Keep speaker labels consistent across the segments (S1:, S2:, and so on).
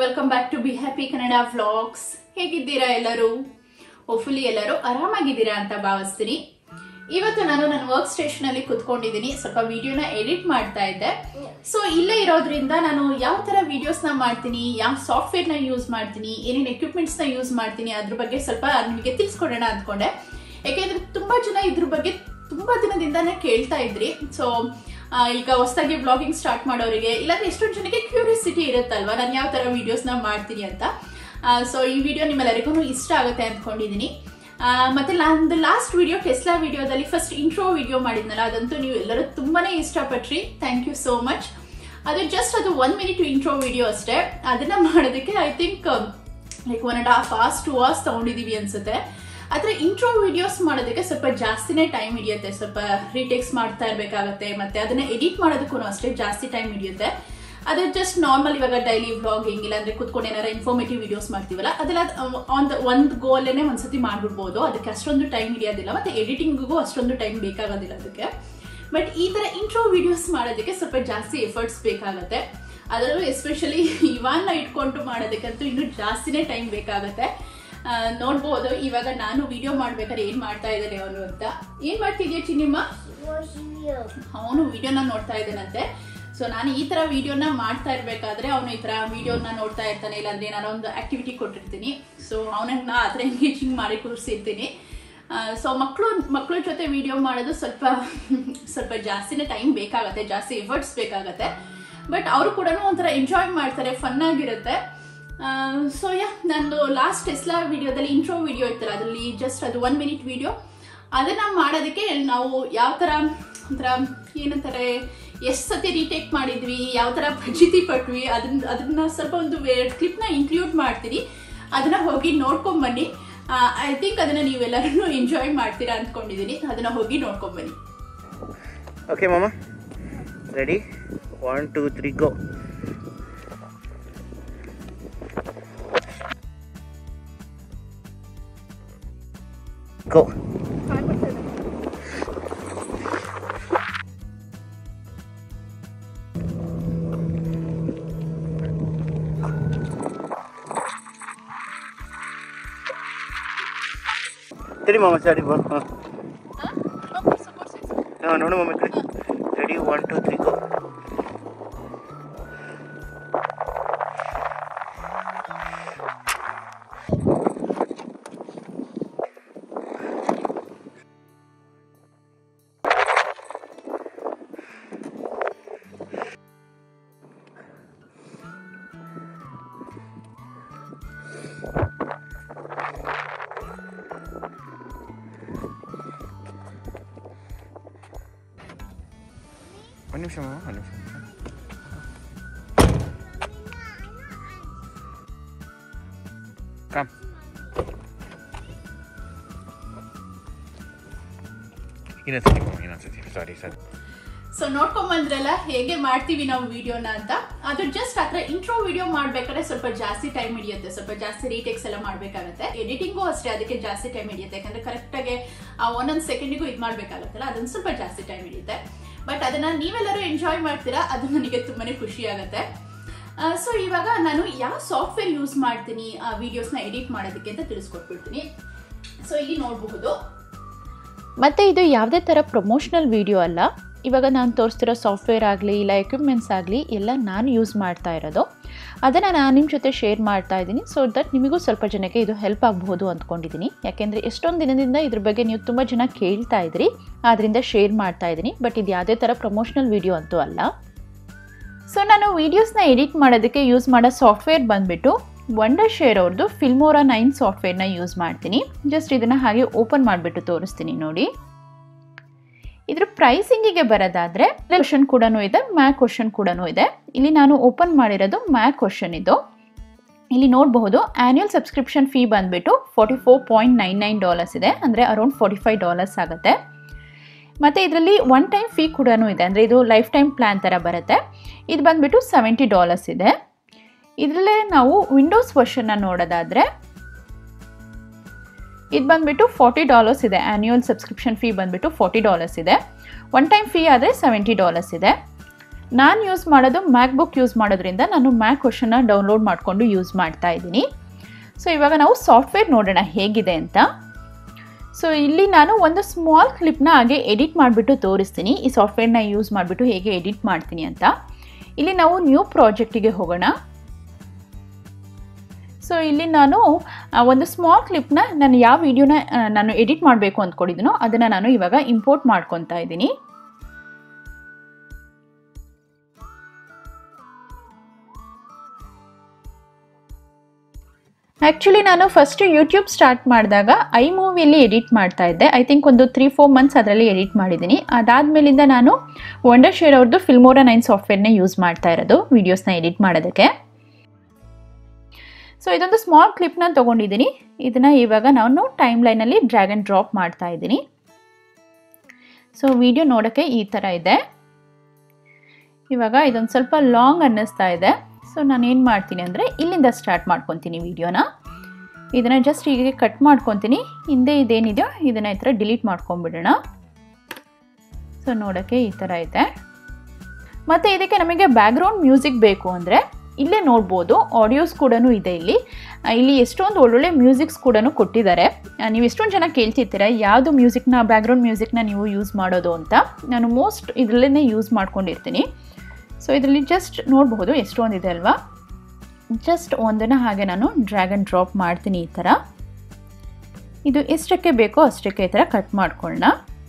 S1: Welcome back to be happy Kannada vlogs ಹೇಗಿದ್ದೀರಾ ಎಲ್ಲರೂ hopefully ಎಲ್ಲರೂ ಆರಾಮಾಗಿದ್ದೀರಾ ಅಂತ ಭಾವಿಸ್ತೀನಿ ಇವತ್ತು ನಾನು ನನ್ನ ವರ್ಕ್ ಸ್ಟೇಷನ್ ಅಲ್ಲಿ ಕುತ್ಕೊಂಡಿದ್ದೀನಿ ಸ್ವಲ್ಪ ವಿಡಿಯೋನ ಎಡಿಟ್ ಮಾಡ್ತಾ ಇದ್ದೆ ಸೊ ಇಲ್ಲೇ ಇರೋದ್ರಿಂದ ನಾನು ಯಾವ ತರ ವಿಡಿಯೋಸ್ ನ ಮಾಡ್ತೀನಿ ಯಾವ ಸಾಫ್ಟ್ವೇರ್ ನ ಯೂಸ್ ಮಾಡ್ತೀನಿ ಏನೇನು ಎಕ್ವಿಪ್ಮೆಂಟ್ಸ್ ನ ಯೂಸ್ ಮಾಡ್ತೀನಿ ಅದ್ರ ಬಗ್ಗೆ ಸ್ವಲ್ಪ ನಿಮಗೆ ತಿಳಿಸ್ಕೊಡೋಣ ಅಂದ್ಕೊಂಡೆ ಯಾಕೆಂದ್ರೆ ತುಂಬಾ ಜನ ಇದ್ರ ಬಗ್ಗೆ ತುಂಬಾ ದಿನದಿಂದಾನೇ ಕೇಳ್ತಾ ಇದ್ರಿ ಸೊ ಈಗ ಹೊಸದಾಗಿ ಬ್ಲಾಗಿಂಗ್ ಸ್ಟಾರ್ಟ್ ಮಾಡೋರಿಗೆ ಇಲ್ಲಾಂದ್ರೆ ಎಷ್ಟೊಂದು ಜನಕ್ಕೆ ಕ್ಯೂರಿಯಾಸಿಟಿ ಇರುತ್ತಲ್ವಾ ನಾನು ಯಾವ ತರ ವಿಡಿಯೋಸ್ ನ ಮಾಡ್ತೀನಿ ಅಂತ ಸೊ ಈ ವಿಡಿಯೋ ನಿಮ್ಮೆಲ್ಲರಿಗೂ ಇಷ್ಟ ಆಗುತ್ತೆ ಅಂದ್ಕೊಂಡಿದ್ದೀನಿ ಆ, ಮತ್ತೆ ನಂದು ಲಾಸ್ಟ್ ವಿಡಿಯೋ ಟೆಸ್ಲಾ ವಿಡಿಯೋದಲ್ಲಿ ಫಸ್ಟ್ ಇಂಟ್ರೋ ವಿಡಿಯೋ ಮಾಡಿದ್ನಲ್ಲ ಅದಂತೂ ನೀವು ಎಲ್ಲರೂ ತುಂಬಾನೇ ಇಷ್ಟಪಟ್ರಿ ಥ್ಯಾಂಕ್ ಯು ಸೋ ಮಚ್ ಅದು ಜಸ್ಟ್ ಅದು ಒನ್ ಮಿನಿಟ್ ಇಂಟ್ರೋ ವಿಡಿಯೋ ಅಷ್ಟೇ ಅದನ್ನ ಮಾಡೋದಕ್ಕೆ I think like one and half hours two hours ತಗೊಂಡಿದೀವಿ ಅನ್ಸುತ್ತೆ ಆದ್ರೆ ಇಂಟ್ರೋ ವಿಡಿಯೋಸ್ ಮಾಡೋದಕ್ಕೆ ಸ್ವಲ್ಪ ಜಾಸ್ತಿನೇ ಟೈಮ್ ಹಿಡಿಯುತ್ತೆ ಸ್ವಲ್ಪ ರೀಟೇಕ್ಸ್ ಮಾಡ್ತಾ ಇರ್ಬೇಕಾಗತ್ತೆ ಮತ್ತೆ ಅದನ್ನ ಎಡಿಟ್ ಮಾಡೋದಕ್ಕೂ ಅಷ್ಟೇ ಜಾಸ್ತಿ ಟೈಮ್ ಹಿಡಿಯುತ್ತೆ ಅದು ಜಸ್ಟ್ ನಾರ್ಮಲ್ ಇವಾಗ ಡೈಲಿ ವ್ಲಾಗಿಂಗ್ ಇಲ್ಲಾಂದ್ರೆ ಕುತ್ಕೊಂಡು ಏನಾರ ಇನ್ಫಾರ್ಮೇಟಿವ್ ವಿಡಿಯೋಸ್ ಮಾಡ್ತೀವಲ್ಲ ಅದೆಲ್ಲ ಆನ್ ದ ಒಂದು ಗೋಲೇನೆ ಒಂದ್ಸತಿ ಮಾಡ್ಬಿಡ್ಬೋದು ಅದಕ್ಕೆ ಅಷ್ಟೊಂದು ಟೈಮ್ ಹಿಡಿಯೋದಿಲ್ಲ ಮತ್ತೆ ಎಡಿಟಿಂಗಿಗೂ ಅಷ್ಟೊಂದು ಟೈಮ್ ಬೇಕಾಗೋದಿಲ್ಲ ಅದಕ್ಕೆ ಬಟ್ ಈ ತರ ಇಂಟ್ರೋ ವಿಡಿಯೋಸ್ ಮಾಡೋದಕ್ಕೆ ಸ್ವಲ್ಪ ಜಾಸ್ತಿ ಎಫರ್ಟ್ಸ್ ಬೇಕಾಗುತ್ತೆ ಅದರಲ್ಲೂ ಎಸ್ಪೆಷಲಿ ಇವಾನ್ನ ಇಟ್ಕೊಂಡು ಮಾಡೋದಕ್ಕಂತೂ ಇನ್ನೂ ಜಾಸ್ತಿನೇ ಟೈಮ್ ಬೇಕಾಗುತ್ತೆ ಆ, ನೋಡ್ಬೋದು ಇವಾಗ ನಾನು ವಿಡಿಯೋ ಮಾಡ್ಬೇಕಾದ್ರೆ ಏನ್ ಮಾಡ್ತಾ ಇದ್ದಾನೆ ಅವನು ಅಂತ ಏನ್ ಮಾಡ್ತಿದ್ಯಾ ಚಿನ್ನಿಮ್ಮ ಅವನು ವಿಡಿಯೋನ ನೋಡ್ತಾ ಇದ್ದಾನಂತೆ ಸೊ ನಾನು ಈ ತರ ವಿಡಿಯೋನ ಮಾಡ್ತಾ ಇರ್ಬೇಕಾದ್ರೆ ಅವನು ಈ ತರ ವಿಡಿಯೋನ ನೋಡ್ತಾ ಇರ್ತಾನೆ ಇಲ್ಲಾಂದ್ರೆ ನಾನು ಒಂದು ಆಕ್ಟಿವಿಟಿ ಕೊಟ್ಟಿರ್ತೀನಿ ಸೊ ಅವನನ್ನ ನಾ ಆತರ ಎಂಗೇಜಿಂಗ್ ಮಾಡಿ ಕೂರಿಸಿರ್ತೀನಿ ಸೊ ಮಕ್ಕಳು ಮಕ್ಕಳ ಜೊತೆ ವಿಡಿಯೋ ಮಾಡೋದು ಸ್ವಲ್ಪ ಸ್ವಲ್ಪ ಜಾಸ್ತಿನೇ ಟೈಮ್ ಬೇಕಾಗತ್ತೆ ಜಾಸ್ತಿ ಎಫರ್ಟ್ಸ್ ಬೇಕಾಗತ್ತೆ ಬಟ್ ಅವರು ಕೂಡ ಒಂಥರ ಎಂಜಾಯ್ ಮಾಡ್ತಾರೆ ಫನ್ ಆಗಿರುತ್ತೆ ಸೊ ಯಾ ನಂದು ಲಾಸ್ಟ್ ಟೆಸ್ಲಾ ವಿಡಿಯೋದಲ್ಲಿ ಇಂಟ್ರೋ ವಿಡಿಯೋ ಇತ್ತಲ್ಲ ಅದರಲ್ಲಿ ಜಸ್ಟ್ ಅದು ಒನ್ ಮಿನಿಟ್ ವಿಡಿಯೋ ಅದನ್ನ ಮಾಡೋದಕ್ಕೆ ನಾವು ಯಾವ ಥರ ಒಂಥರ ಏನಂತಾರೆ ಎಷ್ಟು ಸತಿ ರೀಟೇಕ್ ಮಾಡಿದ್ವಿ ಯಾವ ಥರ ಫಜಿತಿ ಪಟ್ವಿ ಅದನ್ನ ಅದನ್ನ ಸ್ವಲ್ಪ ಒಂದು ಕ್ಲಿಪ್ನ ಇನ್ಕ್ಲೂಡ್ ಮಾಡ್ತೀನಿ ಅದನ್ನ ಹೋಗಿ ನೋಡ್ಕೊಂಡ್ ಬನ್ನಿ ಐ ಥಿಂಕ್ ಅದನ್ನ ನೀವೆಲ್ಲರೂ ಎಂಜಾಯ್ ಮಾಡ್ತೀರಾ ಅಂದ್ಕೊಂಡಿದ್ದೀನಿ ಅದನ್ನ ಹೋಗಿ ನೋಡ್ಕೊಂಡ್ ಬನ್ನಿ
S2: Okay, Mama. Ready? One, two, three, go. Go. ಸರಿ ಮಾಮ ಸರಿ ಬಾ ಹಾಂ ಹಾಂ ನೋಡು ಮಮ್ಮ ಈ ಕಡೆ ready one two three go ಒಂದು ನಿಮಿಷ ಮಾಮ ಒಂದು ನಿಮಿಷ ಕಮ್ ಇನ್ನೊಂದ್ಸತಿ ಮಾಮ ಇನ್ನೊಂದ್ಸತಿ ಸಾರಿ ಸರಿ
S1: ಸೊ ನೋಡ್ಕೊಂಬಂದ್ರಲ್ಲ ಹೇಗೆ ಮಾಡ್ತೀವಿ ನಾವು ವಿಡಿಯೋನ ಅಂತ ಅದು ಜಸ್ಟ್ ಹತ್ರ ಇಂಟ್ರೋ ವಿಡಿಯೋ ಮಾಡ್ಬೇಕಾದ್ರೆ ಸ್ವಲ್ಪ ಜಾಸ್ತಿ ಟೈಮ್ ಹಿಡಿಯುತ್ತೆ ಸ್ವಲ್ಪ ಜಾಸ್ತಿ ರೀಟೇಕ್ಸ್ ಎಲ್ಲ ಮಾಡ್ಬೇಕಾಗುತ್ತೆ ಎಡಿಟಿಂಗು ಅಷ್ಟೇ ಅದಕ್ಕೆ ಜಾಸ್ತಿ ಟೈಮ್ ಹಿಡಿಯುತ್ತೆ ಯಾಕಂದ್ರೆ ಕರೆಕ್ಟಾಗಿ ಆ ಒಂದೊಂದು ಸೆಕೆಂಡಿಗೂ ಇದು ಮಾಡ್ಬೇಕಾಗತ್ತಲ್ಲ ಅದನ್ನ ಸ್ವಲ್ಪ ಜಾಸ್ತಿ ಟೈಮ್ ಹಿಡಿಯುತ್ತೆ ಬಟ್ ಅದನ್ನ ನೀವೆಲ್ಲರೂ ಎಂಜಾಯ್ ಮಾಡ್ತೀರಾ ಅದು ನನಗೆ ತುಂಬಾನೇ ಖುಷಿ ಆಗುತ್ತೆ ಸೊ ಇವಾಗ ನಾನು ಯಾವ ಸಾಫ್ಟ್ವೇರ್ ಯೂಸ್ ಮಾಡ್ತೀನಿ ಆ ವಿಡಿಯೋಸ್ನ ಎಡಿಟ್ ಮಾಡೋದಕ್ಕೆ ಅಂತ ತಿಳಿಸ್ಕೊಟ್ಬಿಡ್ತೀನಿ ಸೊ ಇಲ್ಲಿ ನೋಡಬಹುದು
S3: ಮತ್ತು ಇದು ಯಾವುದೇ ಥರ ಪ್ರಮೋಷ್ನಲ್ ವಿಡಿಯೋ ಅಲ್ಲ ಇವಾಗ ನಾನು ತೋರಿಸ್ತಿರೋ ಸಾಫ್ಟ್ವೇರ್ ಆಗಲಿ ಇಲ್ಲ ಎಕ್ವಿಪ್ಮೆಂಟ್ಸ್ ಆಗಲಿ ಎಲ್ಲ ನಾನು ಯೂಸ್ ಮಾಡ್ತಾ ಇರೋದು ಅದನ್ನು ನಾನು ನಿಮ್ಮ ಜೊತೆ ಶೇರ್ ಮಾಡ್ತಾ ಇದ್ದೀನಿ ಸೊ ದಟ್ ನಿಮಗೂ ಸ್ವಲ್ಪ ಜನಕ್ಕೆ ಇದು ಹೆಲ್ಪ್ ಆಗಬಹುದು ಅಂದ್ಕೊಂಡಿದ್ದೀನಿ ಯಾಕೆಂದರೆ ಎಷ್ಟೊಂದು ದಿನದಿಂದ ಇದ್ರ ಬಗ್ಗೆ ನೀವು ತುಂಬ ಜನ ಕೇಳ್ತಾ ಇದ್ರಿ ಆದ್ದರಿಂದ ಶೇರ್ ಮಾಡ್ತಾ ಇದ್ದೀನಿ ಬಟ್ ಇದು ಯಾವುದೇ ಥರ ಪ್ರಮೋಷ್ನಲ್ ವಿಡಿಯೋ ಅಂತೂ ಅಲ್ಲ ಸೊ ನಾನು ವೀಡಿಯೋಸ್ನ ಎಡಿಟ್ ಮಾಡೋದಕ್ಕೆ ಯೂಸ್ ಮಾಡೋ ಸಾಫ್ಟ್ವೇರ್ ಬಂದುಬಿಟ್ಟು ವಂಡರ್ ಶೇರ್ ಅವ್ರದ್ದು ಫಿಲ್ಮೋರಾ ನೈನ್ ಸಾಫ್ಟ್ವೇರ್ನ ಯೂಸ್ ಮಾಡ್ತೀನಿ ಜಸ್ಟ್ ಇದನ್ನು ಹಾಗೆ ಓಪನ್ ಮಾಡಿಬಿಟ್ಟು ತೋರಿಸ್ತೀನಿ ನೋಡಿ ಇದ್ರ ಪ್ರೈಸಿಂಗಿಗೆ ಬರೋದಾದರೆ ಕ್ವಶನ್ ಕೂಡ ಇದೆ ಮ್ಯಾಕ್ ಕ್ವಶನ್ ಕೂಡ ಇದೆ ಇಲ್ಲಿ ನಾನು ಓಪನ್ ಮಾಡಿರೋದು ಮ್ಯಾಕ್ ಕ್ವಶನ್ ಇದು ಇಲ್ಲಿ ನೋಡಬಹುದು ಆ್ಯನ್ಯುಯಲ್ ಸಬ್ಸ್ಕ್ರಿಪ್ಷನ್ ಫೀ ಬಂದುಬಿಟ್ಟು forty four point nine nine dollars ಇದೆ ಅಂದರೆ ಅರೌಂಡ್ ಫಾರ್ಟಿ ಫೈವ್ ಡಾಲರ್ಸ್ ಆಗುತ್ತೆ ಮತ್ತು ಇದರಲ್ಲಿ ಒನ್ ಟೈಮ್ ಫೀ ಕೂಡ ಇದೆ ಅಂದರೆ ಇದು ಲೈಫ್ ಟೈಮ್ ಪ್ಲ್ಯಾನ್ ಥರ ಬರುತ್ತೆ ಇದು ಬಂದುಬಿಟ್ಟು ಸೆವೆಂಟಿ ಡಾಲರ್ಸ್ ಇದೆ ಇದರಲ್ಲೇ ನಾವು ವಿಂಡೋಸ್ ವರ್ಷನ್ನ ನೋಡೋದಾದರೆ ಇದು ಬಂದುಬಿಟ್ಟು ಫಾರ್ಟಿ ಡಾಲರ್ಸ್ ಇದೆ ಆ್ಯನ್ಯುಯಲ್ ಸಬ್ಸ್ಕ್ರಿಪ್ಷನ್ ಫೀ ಬಂದುಬಿಟ್ಟು ಫಾರ್ಟಿ ಡಾಲರ್ಸ್ ಇದೆ ಒನ್ ಟೈಮ್ ಫೀ ಆದರೆ ಸೆವೆಂಟಿ ಡಾಲರ್ಸ್ ಇದೆ ನಾನು ಯೂಸ್ ಮಾಡೋದು ಮ್ಯಾಕ್ ಬುಕ್ ಯೂಸ್ ಮಾಡೋದ್ರಿಂದ ನಾನು ಮ್ಯಾಕ್ ಕ್ವಶನ್ನ ಡೌನ್ಲೋಡ್ ಮಾಡಿಕೊಂಡು ಯೂಸ್ ಮಾಡ್ತಾ ಇದ್ದೀನಿ ಸೊ ಇವಾಗ ನಾವು ಸಾಫ್ಟ್ವೇರ್ ನೋಡೋಣ ಹೇಗಿದೆ ಅಂತ ಸೊ ಇಲ್ಲಿ ನಾನು ಒಂದು ಸ್ಮಾಲ್ ಕ್ಲಿಪ್ನ ಹಾಗೆ ಎಡಿಟ್ ಮಾಡಿಬಿಟ್ಟು ತೋರಿಸ್ತೀನಿ ಈ ಸಾಫ್ಟ್ವೇರ್ನ ಯೂಸ್ ಮಾಡಿಬಿಟ್ಟು ಹೇಗೆ ಎಡಿಟ್ ಮಾಡ್ತೀನಿ ಅಂತ ಇಲ್ಲಿ ನಾವು ನ್ಯೂ ಪ್ರಾಜೆಕ್ಟಿಗೆ ಹೋಗೋಣ ಸೊ ಇಲ್ಲಿ ನಾನು ಆ, ಒಂದು ಸ್ಮಾಲ್ ಕ್ಲಿಪ್ನ ನಾನು ಯಾವ ವಿಡಿಯೋನ ನಾನು ಎಡಿಟ್ ಮಾಡಬೇಕು ಅಂದ್ಕೊಂಡಿದ್ದೀನೋ ಅದನ್ನು ನಾನು ಇವಾಗ ಇಂಪೋರ್ಟ್ ಮಾಡ್ಕೊತಾ ಇದ್ದೀನಿ ಆ್ಯಕ್ಚುಲಿ ನಾನು ಫಸ್ಟ್ ಯೂಟ್ಯೂಬ್ ಸ್ಟಾರ್ಟ್ ಮಾಡಿದಾಗ ಐ ಮೂವಿಯಲ್ಲಿ ಎಡಿಟ್ ಮಾಡ್ತಾ ಇದ್ದೆ ಐ ಥಿಂಕ್ ಒಂದು ತ್ರೀ ಫೋರ್ ಮಂತ್ಸ್ ಅದರಲ್ಲಿ ಎಡಿಟ್ ಮಾಡಿದ್ದೀನಿ ಅದಾದಮೇಲಿಂದ ನಾನು ವಂಡರ್ ಶೇರ್ ಅವ್ರದ್ದು ಫಿಲ್ಮೋರಾ ನೈನ್ ಸಾಫ್ಟ್ವೇರ್ನ ಯೂಸ್ ಮಾಡ್ತಾ ಇರೋದು ವೀಡಿಯೋಸ್ನ ಎಡಿಟ್ ಮಾಡೋದಕ್ಕೆ ಸೊ ಇದೊಂದು ಸ್ಮಾಲ್ ಕ್ಲಿಪ್ನ ತೊಗೊಂಡಿದ್ದೀನಿ ಇದನ್ನು ಇವಾಗ ನಾನು ಟೈಮ್ ಲೈನಲ್ಲಿ ಡ್ರ್ಯಾಗ್ ಆ್ಯಂಡ್ ಡ್ರಾಪ್ ಮಾಡ್ತಾ ಇದ್ದೀನಿ ಸೊ ವಿಡಿಯೋ ನೋಡೋಕ್ಕೆ ಈ ಥರ ಇದೆ ಇವಾಗ ಇದೊಂದು ಸ್ವಲ್ಪ ಲಾಂಗ್ ಅನ್ನಿಸ್ತಾ ಇದೆ ಸೊ ನಾನು ಏನು ಮಾಡ್ತೀನಿ ಅಂದರೆ ಇಲ್ಲಿಂದ ಸ್ಟಾರ್ಟ್ ಮಾಡ್ಕೊತೀನಿ ವಿಡಿಯೋನ ಇದನ್ನು ಜಸ್ಟ್ ಹೀಗೆ ಕಟ್ ಮಾಡ್ಕೊತೀನಿ ಹಿಂದೆ ಇದೇನಿದೆಯೋ ಇದನ್ನು ಈ ಥರ ಡಿಲೀಟ್ ಮಾಡ್ಕೊಂಬಿಡೋಣ ಸೊ ನೋಡೋಕ್ಕೆ ಈ ಥರ ಇದೆ ಮತ್ತು ಇದಕ್ಕೆ ನಮಗೆ ಬ್ಯಾಕ್ಗ್ರೌಂಡ್ ಮ್ಯೂಸಿಕ್ ಬೇಕು ಅಂದರೆ ಇಲ್ಲೇ ನೋಡ್ಬೋದು ಆಡಿಯೋಸ್ ಕೂಡ ಇದೆ ಇಲ್ಲಿ ಆ, ಇಲ್ಲಿ ಎಷ್ಟೊಂದು ಒಳ್ಳೊಳ್ಳೆ ಮ್ಯೂಸಿಕ್ಸ್ ಕೂಡ ಕೊಟ್ಟಿದ್ದಾರೆ ಆ, ನೀವು ಎಷ್ಟೊಂದು ಜನ ಕೇಳ್ತಿರ್ತೀರ ಯಾವುದು ಮ್ಯೂಸಿಕ್ನ ಬ್ಯಾಕ್ಗ್ರೌಂಡ್ ಮ್ಯೂಸಿಕ್ನ ನೀವು ಯೂಸ್ ಮಾಡೋದು ಅಂತ ನಾನು ಮೋಸ್ಟ್ ಇದರಲ್ಲೇ ಯೂಸ್ ಮಾಡ್ಕೊಂಡಿರ್ತೀನಿ ಸೊ ಇದರಲ್ಲಿ ಜಸ್ಟ್ ನೋಡಬಹುದು ಎಷ್ಟೊಂದಿದೆ ಅಲ್ವಾ ಜಸ್ಟ್ ಒಂದನ್ನು ಹಾಗೆ ನಾನು ಡ್ರ್ಯಾಗ್ ಆ್ಯಂಡ್ ಡ್ರಾಪ್ ಮಾಡ್ತೀನಿ ಈ ಥರ ಇದು ಎಷ್ಟಕ್ಕೆ ಬೇಕೋ ಅಷ್ಟಕ್ಕೆ ಈ ಥರ ಕಟ್ ಮಾಡ್ಕೊಳ್ಳೋಣ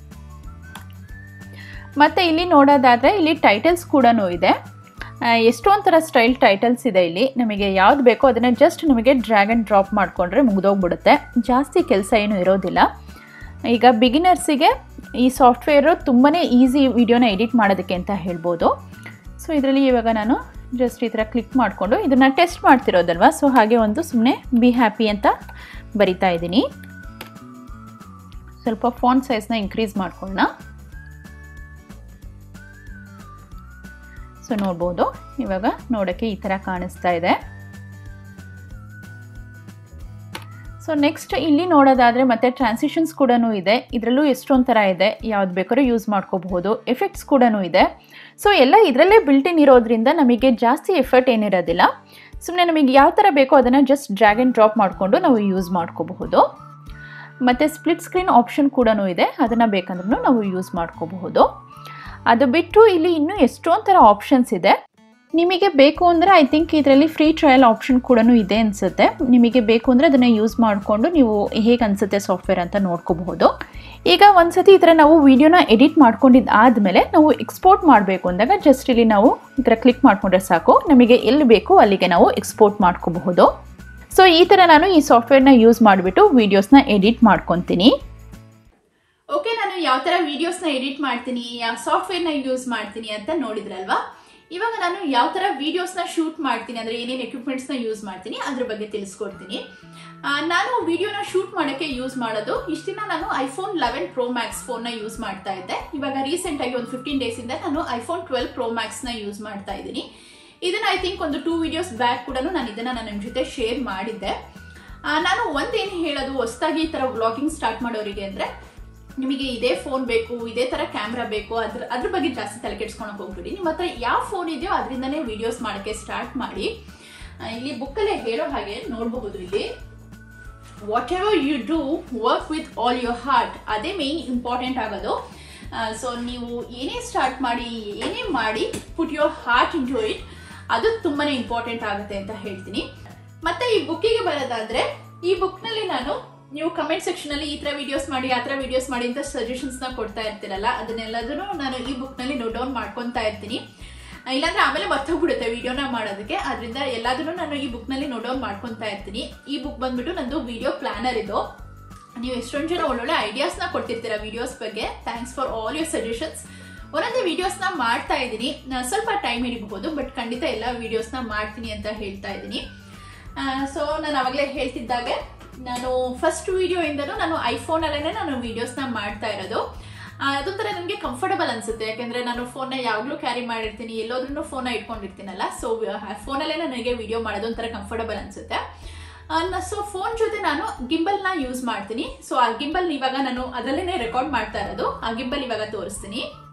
S3: ಮತ್ತು ಇಲ್ಲಿ ನೋಡೋದಾದರೆ ಇಲ್ಲಿ ಟೈಟಲ್ಸ್ ಕೂಡ ಇದೆ ಆ, ಎಷ್ಟೊಂದು ಥರ ಸ್ಟೈಲ್ ಟೈಟಲ್ಸ್ ಇದೆ ಇಲ್ಲಿ ನಮಗೆ ಯಾವ್ದು ಬೇಕೋ ಅದನ್ನು ಜಸ್ಟ್ ನಮಗೆ ಡ್ರ್ಯಾಗ್ ಆ್ಯಂಡ್ ಡ್ರಾಪ್ ಮಾಡಿಕೊಂಡ್ರೆ ಮುಗಿದೋಗ್ಬಿಡುತ್ತೆ ಜಾಸ್ತಿ ಕೆಲಸ ಏನೂ ಇರೋದಿಲ್ಲ ಈಗ ಬಿಗಿನರ್ಸಿಗೆ ಈ ಸಾಫ್ಟ್ವೇರು ತುಂಬಾ ಈಸಿ ವಿಡಿಯೋನ ಎಡಿಟ್ ಮಾಡೋದಕ್ಕೆ ಅಂತ ಹೇಳ್ಬೋದು ಸೊ ಇದರಲ್ಲಿ ಇವಾಗ ನಾನು ಜಸ್ಟ್ ಈ ಥರ ಕ್ಲಿಕ್ ಮಾಡಿಕೊಂಡು ಇದನ್ನು ಟೆಸ್ಟ್ ಮಾಡ್ತಿರೋದಲ್ವ ಸೊ ಹಾಗೆ ಒಂದು ಸುಮ್ಮನೆ ಬಿ ಹ್ಯಾಪಿ ಅಂತ ಬರಿತಾ ಇದ್ದೀನಿ ಸ್ವಲ್ಪ ಫಾಂಟ್ ಸೈಜ್ನ ಇನ್ಕ್ರೀಸ್ ಮಾಡ್ಕೊಳ್ಳೋಣ ಸೊ ನೋಡ್ಬೋದು ಇವಾಗ ನೋಡೋಕ್ಕೆ ಈ ಥರ ಕಾಣಿಸ್ತಾ ಇದೆ ಸೊ ನೆಕ್ಸ್ಟ್ ಇಲ್ಲಿ ನೋಡೋದಾದರೆ ಮತ್ತೆ ಟ್ರಾನ್ಸಿಷನ್ಸ್ ಕೂಡ ಇದೆ ಇದರಲ್ಲೂ ಎಷ್ಟೊಂದು ಥರ ಇದೆ ಯಾವ್ದು ಬೇಕಾದ್ರೂ ಯೂಸ್ ಮಾಡ್ಕೋಬಹುದು ಎಫೆಕ್ಟ್ಸ್ ಕೂಡ ಇದೆ ಸೊ ಎಲ್ಲ ಇದರಲ್ಲೇ ಬಿಲ್ಟಿನ್ ಇರೋದ್ರಿಂದ ನಮಗೆ ಜಾಸ್ತಿ ಎಫರ್ಟ್ ಏನಿರೋದಿಲ್ಲ ಸುಮ್ಮನೆ ನಮಗೆ ಯಾವ ಥರ ಬೇಕೋ ಅದನ್ನು ಜಸ್ಟ್ ಡ್ರ್ಯಾಗ್ ಆ್ಯಂಡ್ ಡ್ರಾಪ್ ಮಾಡಿಕೊಂಡು ನಾವು ಯೂಸ್ ಮಾಡ್ಕೋಬಹುದು ಮತ್ತು ಸ್ಪ್ಲಿಟ್ ಸ್ಕ್ರೀನ್ ಆಪ್ಷನ್ ಕೂಡ ಇದೆ ಅದನ್ನು ಬೇಕಂದ್ರೂ ನಾವು ಯೂಸ್ ಮಾಡ್ಕೋಬಹುದು ಅದು ಬಿಟ್ಟು ಇಲ್ಲಿ ಇನ್ನೂ ಎಷ್ಟೊಂದು ಥರ ಆಪ್ಷನ್ಸ್ ಇದೆ ನಿಮಗೆ ಬೇಕು ಅಂದರೆ ಐ ಥಿಂಕ್ ಇದರಲ್ಲಿ ಫ್ರೀ ಟ್ರಯಲ್ ಆಪ್ಷನ್ ಕೂಡ ಇದೆ ಅನಿಸುತ್ತೆ ನಿಮಗೆ ಬೇಕು ಅಂದರೆ ಅದನ್ನು ಯೂಸ್ ಮಾಡಿಕೊಂಡು ನೀವು ಹೇಗೆ ಅನಿಸುತ್ತೆ ಸಾಫ್ಟ್ವೇರ್ ಅಂತ ನೋಡ್ಕೋಬಹುದು ಈಗ ಒಂದ್ಸತಿ ಈ ಥರ ನಾವು ವಿಡಿಯೋನ ಎಡಿಟ್ ಮಾಡ್ಕೊಂಡಿದ್ದು ಆದಮೇಲೆ ನಾವು ಎಕ್ಸ್ಪೋರ್ಟ್ ಮಾಡಬೇಕು ಅಂದಾಗ ಜಸ್ಟ್ ಇಲ್ಲಿ ನಾವು ಈ ಥರ ಕ್ಲಿಕ್ ಮಾಡಿಕೊಂಡ್ರೆ ಸಾಕು ನಮಗೆ ಎಲ್ಲಿ ಬೇಕು ಅಲ್ಲಿಗೆ ನಾವು ಎಕ್ಸ್ಪೋರ್ಟ್ ಮಾಡ್ಕೋಬಹುದು ಸೊ ಈ ಥರ ನಾನು ಈ ಸಾಫ್ಟ್ವೇರ್ನ ಯೂಸ್ ಮಾಡಿಬಿಟ್ಟು ವೀಡಿಯೋಸ್ನ ಎಡಿಟ್ ಮಾಡ್ಕೊತೀನಿ
S1: ಓಕೆ ನಾನು ಯಾವ ತರ ವಿಡಿಯೋಸ್ನ ಎಡಿಟ್ ಮಾಡ್ತೀನಿ ಯಾವ ಸಾಫ್ಟ್ವೇರ್ನ ಯೂಸ್ ಮಾಡ್ತೀನಿ ಅಂತ ನೋಡಿದ್ರಲ್ವಾ ಇವಾಗ ನಾನು ಯಾವ ತರ ವಿಡಿಯೋಸ್ನ ಶೂಟ್ ಮಾಡ್ತೀನಿ ಅಂದ್ರೆ ಏನೇನು ಎಕ್ವಿಪ್ಮೆಂಟ್ಸ್ನ ಯೂಸ್ ಮಾಡ್ತೀನಿ ಅದ್ರ ಬಗ್ಗೆ ತಿಳಿಸ್ಕೊಡ್ತೀನಿ ಆ, ನಾನು ವಿಡಿಯೋನ ಶೂಟ್ ಮಾಡೋಕ್ಕೆ ಯೂಸ್ ಮಾಡೋದು ಇಷ್ಟ ದಿನ ನಾನು ಐಫೋನ್ ಲೆವೆನ್ ಪ್ರೋ ಮ್ಯಾಕ್ಸ್ ಫೋನ್ನ ಯೂಸ್ ಮಾಡ್ತಾ ಇದ್ದೆ ಇವಾಗ ರೀಸೆಂಟ್ ಆಗಿ ಒಂದು ಫಿಫ್ಟೀನ್ ಡೇಸ್ ಇಂದ ನಾನು ಐಫೋನ್ ಟ್ವೆಲ್ ಪ್ರೋ ಮ್ಯಾಕ್ಸ್ನ ಯೂಸ್ ಮಾಡ್ತಾ ಇದ್ದೀನಿ ಇದನ್ನ ಐ ಥಿಂಕ್ ಒಂದು ಟೂ ವಿಡಿಯೋಸ್ ಬ್ಯಾಕ್ ಕೂಡ ನಾನು ಇದನ್ನ ನಾನು ನಿಮ್ಮ ಜೊತೆ ಶೇರ್ ಮಾಡಿದ್ದೆ ಆ, ನಾನು ಒಂದೇನು ಹೇಳೋದು ಹೊಸದಾಗಿ ಈ ಥರ ವ್ಲಾಗಿಂಗ್ ಸ್ಟಾರ್ಟ್ ಮಾಡೋರಿಗೆ ಅಂದರೆ ನಿಮಗೆ ಇದೇ ಫೋನ್ ಬೇಕು ಇದೇ ತರ ಕ್ಯಾಮ್ರಾ ಬೇಕು ಅದ್ರ ಅದ್ರ ಬಗ್ಗೆ ಜಾಸ್ತಿ ತಲೆ ಕೆಡ್ಸ್ಕೊಳಕ್ ಹೋಗ್ಬಿಡಿ ನಿಮ್ಮ ಹತ್ರ ಯಾವ ಫೋನ್ ಇದೆಯೋ ಅದರಿಂದನೇ ವಿಡಿಯೋಸ್ ಮಾಡೋಕ್ಕೆ ಸ್ಟಾರ್ಟ್ ಮಾಡಿ ಆ, ಇಲ್ಲಿ ಬುಕ್ಕಲ್ಲೇ ಹೇಳೋ ಹಾಗೆ ನೋಡಬಹುದು ಇಲ್ಲಿ whatever you do work with all your heart ಅದೇ ಮೇನ್ ಇಂಪಾರ್ಟೆಂಟ್ ಆಗೋದು ಸೊ ನೀವು ಏನೇ ಸ್ಟಾರ್ಟ್ ಮಾಡಿ ಏನೇ ಮಾಡಿ put your heart into it ಅದು ತುಂಬಾನೇ ಇಂಪಾರ್ಟೆಂಟ್ ಆಗುತ್ತೆ ಅಂತ ಹೇಳ್ತೀನಿ ಮತ್ತೆ ಈ ಬುಕ್ಕಿಗೆ ಬರೋದಾದ್ರೆ ಈ ಬುಕ್ನಲ್ಲಿ ನಾನು ನೀವು ಕಮೆಂಟ್ ಸೆಕ್ಷನ್ ಅಲ್ಲಿ ಈ ತರ ವಿಡಿಯೋಸ್ ಮಾಡಿ ಆ ತರ ವಿಡಿಯೋಸ್ ಮಾಡಿ ಅಂತ ಸಜೆಷನ್ಸ್ ನ ಕೊಡ್ತಾ ಇರ್ತೀರಲ್ಲ ಅದನ್ನೆಲ್ಲದನ್ನು ನಾನು ಈ ಬುಕ್ ನಲ್ಲಿ ನೋಟ್ ಡೌನ್ ಮಾಡ್ಕೊಂತಾ ಇರ್ತೀನಿ ಇಲ್ಲಾಂದ್ರೆ ಆಮೇಲೆ ಮರ್ತೋಗ್ಬಿಡುತ್ತೆ ವಿಡಿಯೋನ ಮಾಡೋದಕ್ಕೆ ಅದರಿಂದ ಎಲ್ಲದನ್ನು ನಾನು ಈ ಬುಕ್ ನಲ್ಲಿ ನೋಟ್ ಡೌನ್ ಮಾಡ್ಕೊಂತಾ ಇರ್ತೀನಿ ಈ ಬುಕ್ ಬಂದ್ಬಿಟ್ಟು ನಂದು ವಿಡಿಯೋ ಪ್ಲಾನರ್ ಇದು ನೀವು ಎಷ್ಟೊಂದು ಜನ ಒಳ್ಳೊಳ್ಳೆ ಐಡಿಯಾಸ್ ನ ಕೊಟ್ಟಿರ್ತೀರಾ ವಿಡಿಯೋಸ್ ಬಗ್ಗೆ thanks for all your suggestions ಒಂದೊಂದೇ ವಿಡಿಯೋಸ್ ನ ಮಾಡ್ತಾ ಇದ್ದೀನಿ ನಾನ್ ಸ್ವಲ್ಪ ಟೈಮ್ ಹಿಡಿಬಹುದು ಬಟ್ ಖಂಡಿತ ಎಲ್ಲ ವಿಡಿಯೋಸ್ ನ ಮಾಡ್ತೀನಿ ಅಂತ ಹೇಳ್ತಾ ಇದ್ದೀನಿ ಸೊ ನಾನು ಅವಾಗಲೇ ಹೇಳ್ತಿದ್ದಾಗೆ ನಾನು ಫಸ್ಟ್ ವಿಡಿಯೋ ಇಂದನೂ ನಾನು ಐಫೋನ್ ಅಲ್ಲೇ ನಾನು ವಿಡಿಯೋಸ್ ನ ಮಾಡ್ತಾ ಇರೋದು ಆ, ಅದೊಂಥರ ನನಗೆ ಕಂಫರ್ಟಬಲ್ ಅನ್ಸುತ್ತೆ ಯಾಕಂದ್ರೆ ನಾನು ಫೋನ್ನ ಯಾವಾಗಲೂ ಕ್ಯಾರಿ ಮಾಡಿರ್ತೀನಿ ಎಲ್ಲೋದ್ರೂ ಫೋನ್ ಇಟ್ಕೊಂಡಿರ್ತೀನಲ್ಲ ಸೊ ಫೋನಲ್ಲೇ ನನಗೆ ವಿಡಿಯೋ ಮಾಡೋದು ಒಂಥರ ಕಂಫರ್ಟಬಲ್ ಅನ್ಸುತ್ತೆ ಸೊ ಫೋನ್ ಜೊತೆ ನಾನು ಗಿಂಬಲ್ ನ ಯೂಸ್ ಮಾಡ್ತೀನಿ ಸೊ ಆ ಗಿಂಬಲ್ ಇವಾಗ ನಾನು ಅದರಲ್ಲೇ ರೆಕಾರ್ಡ್ ಮಾಡ್ತಾ ಇರೋದು ಆ ಗಿಂಬಲ್ ಇವಾಗ ತೋರಿಸ್ತೀನಿ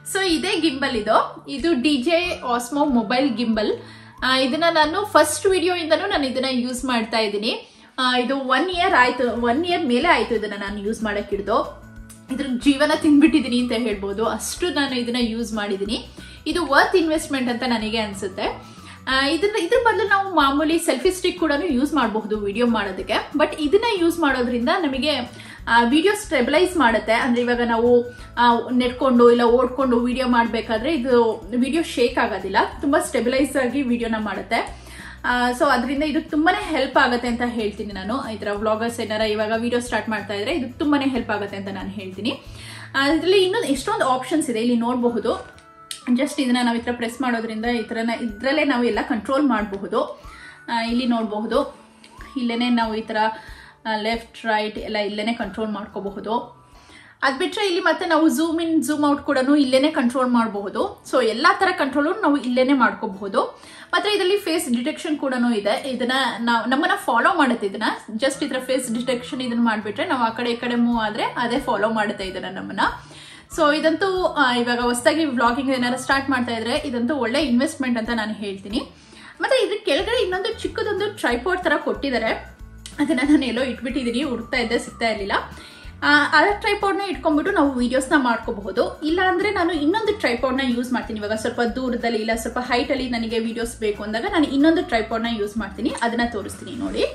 S1: ಸೊ ಇದೇ ಗಿಂಬಲ್ ಇದು ಇದು D J Osmo mobile gimbal ಇದನ್ನ ನಾನು ಫಸ್ಟ್ ವಿಡಿಯೋ ಇಂದನೂ ನಾನು ಇದನ್ನ ಯೂಸ್ ಮಾಡ್ತಾ ಇದ್ದೀನಿ ಆ, ಇದು ಒನ್ ಇಯರ್ ಆಯ್ತು ಒನ್ ಇಯರ್ ಮೇಲೆ ಆಯ್ತು ಇದನ್ನ ನಾನು ಯೂಸ್ ಮಾಡಕ್ ಹಿಡ್ದು ಇದ್ರ ಜೀವನ ತಿಂದ್ಬಿಟ್ಟಿದೀನಿ ಅಂತ ಹೇಳ್ಬೋದು ಅಷ್ಟು ನಾನು ಇದನ್ನ ಯೂಸ್ ಮಾಡಿದ್ದೀನಿ ಇದು ವರ್ತ್ ಇನ್ವೆಸ್ಟ್ಮೆಂಟ್ ಅಂತ ನನಗೆ ಅನ್ಸುತ್ತೆ ಆ, ಇದನ್ನ ಇದ್ರ ಬದಲು ನಾವು ಮಾಮೂಲಿ ಸೆಲ್ಫಿ ಸ್ಟಿಕ್ ಕೂಡ ಯೂಸ್ ಮಾಡಬಹುದು ವಿಡಿಯೋ ಮಾಡೋದಕ್ಕೆ ಬಟ್ ಇದನ್ನ ಯೂಸ್ ಮಾಡೋದ್ರಿಂದ ನಮಗೆ ವಿಡಿಯೋ ಸ್ಟೆಬಿಲೈಸ್ ಮಾಡುತ್ತೆ ಅಂದ್ರೆ ಇವಾಗ ನಾವು ಆ, ನೆಡ್ಕೊಂಡು ಇಲ್ಲ ಓಡ್ಕೊಂಡು ವಿಡಿಯೋ ಮಾಡಬೇಕಾದ್ರೆ ಇದು ವಿಡಿಯೋ ಶೇಕ್ ಆಗೋದಿಲ್ಲ ತುಂಬಾ ಸ್ಟೆಬಿಲೈಸ್ ಆಗಿ ವಿಡಿಯೋನ ಮಾಡುತ್ತೆ ಸೊ ಅದರಿಂದ ಇದು ತುಂಬಾನೇ ಹೆಲ್ಪ್ ಆಗುತ್ತೆ ಅಂತ ಹೇಳ್ತೀನಿ ನಾನು ಈ ತರ ವ್ಲಾಗರ್ಸ್ ಏನಾರ ಇವಾಗ ವಿಡಿಯೋ ಸ್ಟಾರ್ಟ್ ಮಾಡ್ತಾ ಇದ್ರೆ ಇದು ತುಂಬಾನೇ ಹೆಲ್ಪ್ ಆಗುತ್ತೆ ಅಂತ ನಾನು ಹೇಳ್ತೀನಿ ಇದರಲ್ಲಿ ಇನ್ನೊಂದು ಎಷ್ಟೊಂದು ಆಪ್ಷನ್ಸ್ ಇದೆ ಇಲ್ಲಿ ನೋಡಬಹುದು ಜಸ್ಟ್ ಇದನ್ನ ನಾವು ಈ ಥರ ಪ್ರೆಸ್ ಮಾಡೋದ್ರಿಂದ ಈ ಥರನ ಇದರಲ್ಲೇ ನಾವು ಎಲ್ಲ ಕಂಟ್ರೋಲ್ ಮಾಡಬಹುದು ಇಲ್ಲಿ ನೋಡಬಹುದು ಇಲ್ಲೇನೆ ನಾವು ಈ ಥರ ಲೆಫ್ಟ್ ರೈಟ್ ಎಲ್ಲ ಇಲ್ಲೇನೆ ಕಂಟ್ರೋಲ್ ಮಾಡ್ಕೋಬಹುದು ಅದ್ ಬಿಟ್ರೆ ಇಲ್ಲಿ ಮತ್ತೆ ನಾವು ಝೂಮ್ ಇನ್ ಝೂಮ್ ಔಟ್ ಕೂಡ ಇಲ್ಲೇನೆ ಕಂಟ್ರೋಲ್ ಮಾಡಬಹುದು ಸೊ ಎಲ್ಲಾ ತರ ಕಂಟ್ರೋಲ್ ನಾವು ಇಲ್ಲೇನೆ ಮಾಡ್ಕೋಬಹುದು ಮತ್ತೆ ಇದರಲ್ಲಿ ಫೇಸ್ ಡಿಟೆಕ್ಷನ್ ಕೂಡ ಇದೆ ಇದನ್ನ ನಾವು ನಮ್ಮನ್ನ ಫಾಲೋ ಮಾಡುತ್ತೆ ಇದನ್ನ ಜಸ್ಟ್ ಇದ್ರ ಫೇಸ್ ಡಿಟೆಕ್ಷನ್ ಇದನ್ನ ಮಾಡ್ಬಿಟ್ರೆ ನಾವು ಆ ಕಡೆ ಈ ಕಡೆ ಮೂವ್ ಆದ್ರೆ ಅದೇ ಫಾಲೋ ಮಾಡುತ್ತೆ ಇದನ್ನ ನಮ್ಮನ್ನ ಸೊ ಇದಂತೂ ಆ, ಇವಾಗ ಹೊಸದಾಗಿ ವ್ಲಾಗಿಂಗ್ ಏನಾರು ಸ್ಟಾರ್ಟ್ ಮಾಡ್ತಾ ಇದ್ರೆ ಇದಂತೂ ಒಳ್ಳೆ ಇನ್ವೆಸ್ಟ್ಮೆಂಟ್ ಅಂತ ನಾನು ಹೇಳ್ತೀನಿ ಮತ್ತೆ ಇದ್ರ ಕೆಳಗಡೆ ಇನ್ನೊಂದು ಚಿಕ್ಕದೊಂದು ಟ್ರೈಪಾಡ್ ತರ ಕೊಟ್ಟಿದ್ದಾರೆ ಅದನ್ನ ನಾನು ಎಲ್ಲೋ ಇಟ್ಬಿಟ್ಟಿದ್ದೀನಿ ಹುಡುಕ್ತಾ ಇದ್ದೆ ಸಿಗ್ತಾ ಇರಲಿಲ್ಲ ಆ ಟ್ರೈಪಾಡ್ನ ಇಟ್ಕೊಂಡ್ಬಿಟ್ಟು ನಾವು ವಿಡಿಯೋಸ್ನ ಮಾಡ್ಕೋಬಹುದು ಇಲ್ಲ ಅಂದ್ರೆ ನಾನು ಇನ್ನೊಂದು ಟ್ರೈಪಾಡ್ನ ಯೂಸ್ ಮಾಡ್ತೀನಿ ಇವಾಗ ಸ್ವಲ್ಪ ದೂರದಲ್ಲಿ ಇಲ್ಲ ಸ್ವಲ್ಪ ಹೈಟ್ ಅಲ್ಲಿ ನನಗೆ ವಿಡಿಯೋಸ್ ಬೇಕು ಅಂದಾಗ ನಾನು ಇನ್ನೊಂದು ಟ್ರೈಪಾಡ್ನ ಯೂಸ್ ಮಾಡ್ತೀನಿ ಅದನ್ನ ತೋರಿಸ್ತೀನಿ ನೋಡಿ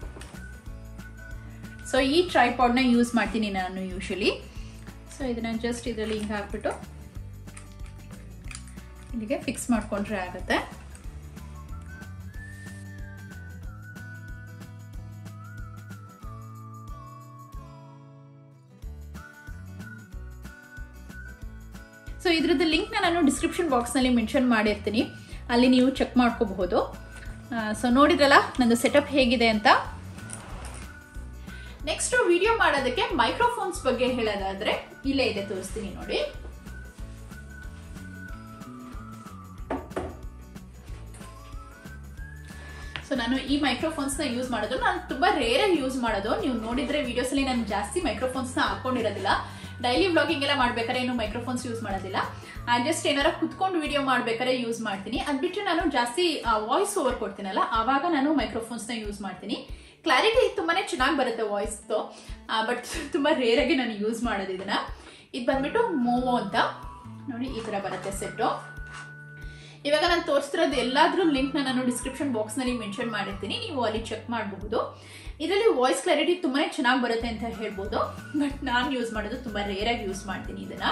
S1: ಸೊ ಈ ಟ್ರೈಪಾಡ್ನ ಯೂಸ್ ಮಾಡ್ತೀನಿ ನಾನು ಯೂಶಲಿ ಸೊ ಇದನ್ನ ಜಸ್ಟ್ ಇದರಲ್ಲಿ ಹಿಂಗೆ ಹಾಕ್ಬಿಟ್ಟು ಇಲ್ಲಿಗೆ ಫಿಕ್ಸ್ ಮಾಡ್ಕೊಂಡ್ರೆ ಆಗುತ್ತೆ ಸೊ ಇದ್ರದ್ದು ಲಿಂಕ್ನ ನಾನು ಡಿಸ್ಕ್ರಿಪ್ಷನ್ ಬಾಕ್ಸ್ನಲ್ಲಿ ಮೆನ್ಷನ್ ಮಾಡಿರ್ತೀನಿ ಅಲ್ಲಿ ನೀವು ಚೆಕ್ ಮಾಡ್ಕೋಬಹುದು ಸೊ ನೋಡಿದ್ರಲ್ಲ ನಂದು ಸೆಟಪ್ ಹೇಗಿದೆ ಅಂತ ನೆಕ್ಸ್ಟ್ ವಿಡಿಯೋ ಮಾಡೋದಕ್ಕೆ ಮೈಕ್ರೋಫೋನ್ಸ್ ಬಗ್ಗೆ ಹೇಳೋದಾದ್ರೆ ಇಲ್ಲೇ ಇದೆ ತೋರಿಸ್ತೀನಿ ನೋಡಿ ಸೊ ನಾನು ಈ ಮೈಕ್ರೋಫೋನ್ಸ್ ನ ಯೂಸ್ ಮಾಡೋದು ನಾನು ತುಂಬಾ ರೇರ್ ಆಗಿ ಯೂಸ್ ಮಾಡೋದು ನೀವು ನೋಡಿದ್ರೆ ವಿಡಿಯೋಸ್ ಅಲ್ಲಿ ನಾನು ಜಾಸ್ತಿ ಮೈಕ್ರೋಫೋನ್ಸ್ ನ ಹಾಕೊಂಡಿರೋದಿಲ್ಲ ಡೈಲಿ ವ್ಲಾಗಿಂಗ್ ಎಲ್ಲ ಮಾಡ್ಬೇಕಾದ್ರೆ ಏನು ಮೈಕ್ರೋಫೋನ್ಸ್ ಯೂಸ್ ಮಾಡೋದಿಲ್ಲ ಜಸ್ಟ್ ಏನಾರ ಕುತ್ಕೊಂಡು ವಿಡಿಯೋ ಮಾಡ್ಬೇಕಾದ್ರೆ ಯೂಸ್ ಮಾಡ್ತೀನಿ ಅದ್ ಬಿಟ್ಟರೆ ನಾನು ಜಾಸ್ತಿ ವಾಯ್ಸ್ ಓವರ್ ಕೊಡ್ತೀನಲ್ಲ ಆವಾಗ ನಾನು ಮೈಕ್ರೋಫೋನ್ಸ್ ನ ಯೂಸ್ ಮಾಡ್ತೀನಿ ಕ್ಲಾರಿಟಿ ತುಂಬಾನೇ ಚೆನ್ನಾಗಿ ಬರುತ್ತೆ ವಾಯ್ಸ್ ಬಟ್ ತುಂಬಾ ರೇರ್ ಆಗಿ ನಾನು ಯೂಸ್ ಮಾಡೋದು ಇದನ್ನ ಇದು ಬಂದ್ಬಿಟ್ಟು ಮೋವೋ ಅಂತ ನೋಡಿ ಈ ತರ ಬರುತ್ತೆ ಸೆಟ್ಟು ಇವಾಗ ನಾನು ತೋರಿಸ್ತಿರೋದು ಎಲ್ಲಾದ್ರೂ ಲಿಂಕ್ನ ನಾನು ಡಿಸ್ಕ್ರಿಪ್ಷನ್ ಬಾಕ್ಸ್ನಲ್ಲಿ ಮೆನ್ಷನ್ ಮಾಡಿರ್ತೀನಿ ನೀವು ಅಲ್ಲಿ ಚೆಕ್ ಮಾಡಬಹುದು ಇದರಲ್ಲಿ ವಾಯ್ಸ್ ಕ್ಲಾರಿಟಿ ತುಂಬಾನೇ ಚೆನ್ನಾಗಿ ಬರುತ್ತೆ ಅಂತ ಹೇಳ್ಬೋದು ಬಟ್ ನಾನು ಯೂಸ್ ಮಾಡೋದು ತುಂಬಾ ರೇರ್ ಆಗಿ ಯೂಸ್ ಮಾಡ್ತೀನಿ ಇದನ್ನ